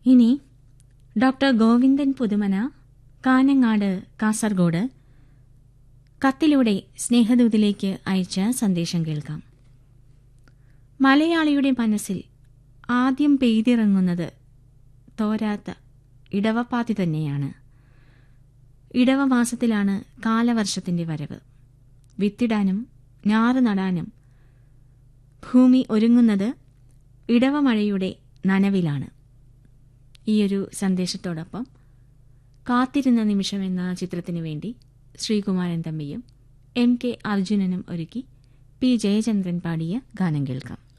ഇനി ഡോക്ടർ ഗോവിന്ദൻ പുതുമന കാനങ്ങാട് കാസർഗോഡ് കത്തിലൂടെ സ്നേഹദൂതിലേക്ക് അയച്ച സന്ദേശം കേൾക്കാം മലയാളിയുടെ മനസ്സിൽ ആദ്യം പെയ്തിറങ്ങുന്നത് തോരാത്ത ഇടവപ്പാതി തന്നെയാണ് ഇടവമാസത്തിലാണ് കാലവർഷത്തിന്റെ വരവ് വിത്തിടാനും ഞാറ് നടാനും ഭൂമി ഒരുങ്ങുന്നത് ഇടവമഴയുടെ നനവിലാണ് ഈയൊരു സന്ദേശത്തോടൊപ്പം കാത്തിരുന്ന നിമിഷം എന്ന ചിത്രത്തിനു വേണ്ടി ശ്രീകുമാരൻ തമ്പിയും എം കെ അർജുനനും ഒരുക്കി പി ജയചന്ദ്രൻ പാടിയ ഗാനം കേൾക്കാം